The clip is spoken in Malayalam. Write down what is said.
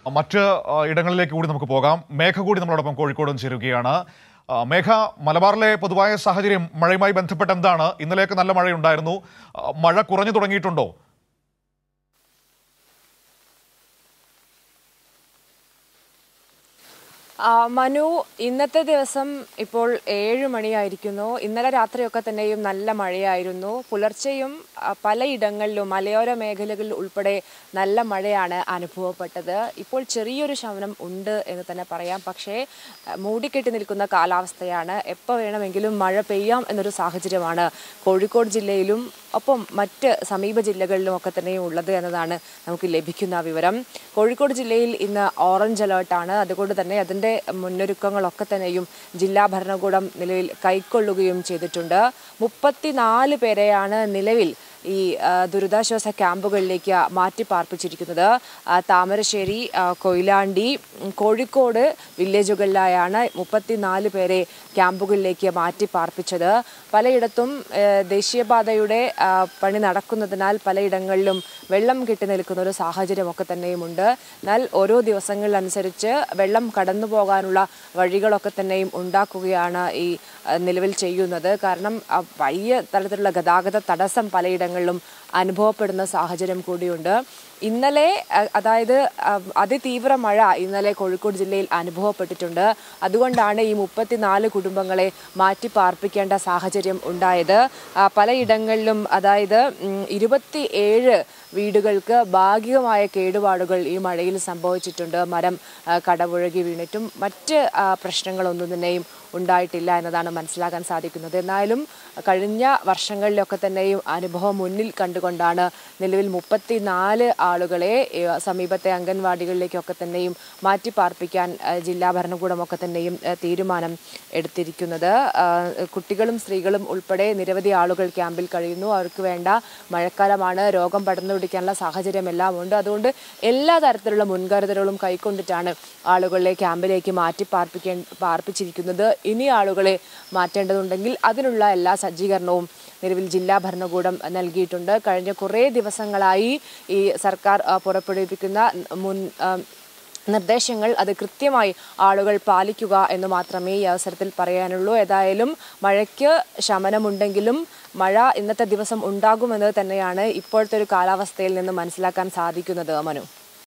മറ്റ് ആ, ഇടങ്ങളിലേക്ക് കൂടി നമുക്ക് പോകാം മേഘ കൂടി നമ്മളോടൊപ്പം കോഴിക്കോടും ചേരുകയാണ് ആ, മേഘ മലബാറിലെ പൊതുവായ സാഹചര്യം മഴയുമായി ബന്ധപ്പെട്ട് എന്താണ് ഇന്നലെയൊക്കെ നല്ല മഴയുണ്ടായിരുന്നു ആ, മഴ കുറഞ്ഞു തുടങ്ങിയിട്ടുണ്ടോ ആ, മനു ഇന്നത്തെ ദിവസം ഇപ്പോൾ ഏഴ് മണിയായിരിക്കുന്നു ഇന്നലെ രാത്രിയൊക്കെ തന്നെയും നല്ല മഴയായിരുന്നു പുലർച്ചെയും ആ, പലയിടങ്ങളിലും മലയോര മേഖലകളിൽ ഉൾപ്പെടെ നല്ല മഴയാണ് അനുഭവപ്പെട്ടത് ഇപ്പോൾ ചെറിയൊരു ശമനം ഉണ്ട് എന്ന് തന്നെ പറയാം പക്ഷേ ആ, മൂടിക്കെട്ടി നിൽക്കുന്ന കാലാവസ്ഥയാണ് എപ്പോൾ വേണമെങ്കിലും മഴ പെയ്യാം എന്നൊരു സാഹചര്യമാണ് കോഴിക്കോട് ജില്ലയിലും ഒപ്പം മറ്റ് സമീപ ജില്ലകളിലും ഒക്കെ തന്നെയും ഉള്ളത് എന്നതാണ് നമുക്ക് ലഭിക്കുന്ന വിവരം കോഴിക്കോട് ജില്ലയിൽ ഇന്ന് ഓറഞ്ച് അലേർട്ടാണ് അതുകൊണ്ട് തന്നെ അതിൻ്റെ മുന്നൊരുക്കങ്ങളൊക്കെ തന്നെയും ജില്ലാ ഭരണകൂടം നിലവിൽ കൈക്കൊള്ളുകയും ചെയ്തിട്ടുണ്ട് മുപ്പത്തിനാല് പേരെയാണ് നിലവിൽ ഈ ആ, ദുരിതാശ്വാസ ക്യാമ്പുകളിലേക്ക് മാറ്റി പാർപ്പിച്ചിരിക്കുന്നത് ആ, താമരശ്ശേരി ആ, കൊയിലാണ്ടി ഉം, കോഴിക്കോട് വില്ലേജുകളിലായാണ് മുപ്പത്തിനാല് പേരെ ക്യാമ്പുകളിലേക്ക് മാറ്റി പാർപ്പിച്ചത് പലയിടത്തും ഏ, ദേശീയപാതയുടെ ആ, പണി നടക്കുന്നതിനാൽ പലയിടങ്ങളിലും വെള്ളം കെട്ടി നിൽക്കുന്ന ഒരു സാഹചര്യമൊക്കെ തന്നെയുമുണ്ട് എന്നാൽ ഓരോ ദിവസങ്ങളിലനുസരിച്ച് വെള്ളം കടന്നു പോകാനുള്ള വഴികളൊക്കെ തന്നെയും ഉണ്ടാക്കുകയാണ് ഈ ആ, നിലവിൽ ചെയ്യുന്നത് കാരണം ആ, വലിയ തരത്തിലുള്ള ഗതാഗത തടസ്സം പലയിടങ്ങളിലും അനുഭവപ്പെടുന്ന സാഹചര്യം കൂടിയുണ്ട് ഇന്നലെ അ- അതായത് ആ, അതിതീവ്ര മഴ ഇന്നലെ കോഴിക്കോട് ജില്ലയിൽ അനുഭവപ്പെട്ടിട്ടുണ്ട് അതുകൊണ്ടാണ് ഈ മുപ്പത്തിനാല് കുടുംബങ്ങളെ മാറ്റി പാർപ്പിക്കേണ്ട സാഹചര്യം ഉണ്ടായത് ആ, പലയിടങ്ങളിലും അതായത് ഉം, ഇരുപത്തി ഏഴ് വീടുകൾക്ക് ഭാഗികമായ കേടുപാടുകൾ ഈ മഴയിൽ സംഭവിച്ചിട്ടുണ്ട് മരം ആ, കടപുഴകി വീണിട്ടും മറ്റ് ആ, പ്രശ്നങ്ങളൊന്നും തന്നെയും ഉണ്ടായിട്ടില്ല എന്നതാണ് മനസ്സിലാക്കാൻ സാധിക്കുന്നത് എന്നാലും കഴിഞ്ഞ വർഷങ്ങളിലൊക്കെ തന്നെയും അനുഭവം മുന്നിൽ കണ്ടുകൊണ്ടാണ് നിലവിൽ മുപ്പത്തിനാല് ആളുകളെ ഏ, സമീപത്തെ അംഗൻവാടികളിലേക്കൊക്കെ തന്നെയും മാറ്റി പാർപ്പിക്കാൻ ആ, ജില്ലാ ഭരണകൂടമൊക്കെ തന്നെയും ആ, തീരുമാനം എടുത്തിരിക്കുന്നത് ആ, കുട്ടികളും സ്ത്രീകളും ഉൾപ്പെടെ നിരവധി ആളുകൾ ക്യാമ്പിൽ കഴിയുന്നു അവർക്ക് വേണ്ട മഴക്കാലമാണ് രോഗം പടർന്നു പിടിക്കാനുള്ള സാഹചര്യമെല്ലാം ഉണ്ട് അതുകൊണ്ട് എല്ലാ തരത്തിലുള്ള മുൻകരുതലുകളും കൈക്കൊണ്ടിട്ടാണ് ആളുകളെ ക്യാമ്പിലേക്ക് മാറ്റി പാർപ്പിക്കേ പാർപ്പിച്ചിരിക്കുന്നത് ഇനി ആളുകളെ മാറ്റേണ്ടതുണ്ടെങ്കിൽ അതിനുള്ള എല്ലാ സജ്ജീകരണവും നിലവിൽ ജില്ലാ ഭരണകൂടം നൽകിയിട്ടുണ്ട് കഴിഞ്ഞ കുറേ ദിവസങ്ങളായി ഈ സർക്കാർ ആ, പുറപ്പെടുവിപ്പിക്കുന്ന മുൻ ആ, നിർദ്ദേശങ്ങൾ അത് കൃത്യമായി ആളുകൾ പാലിക്കുക എന്ന് മാത്രമേ ഈ അവസരത്തിൽ പറയാനുള്ളൂ ഏതായാലും മഴയ്ക്ക് ശമനമുണ്ടെങ്കിലും മഴ ഇന്നത്തെ ദിവസം ഉണ്ടാകുമെന്നത് തന്നെയാണ് ഇപ്പോഴത്തെ ഒരു കാലാവസ്ഥയിൽ നിന്ന് മനസ്സിലാക്കാൻ സാധിക്കുന്നത് മനു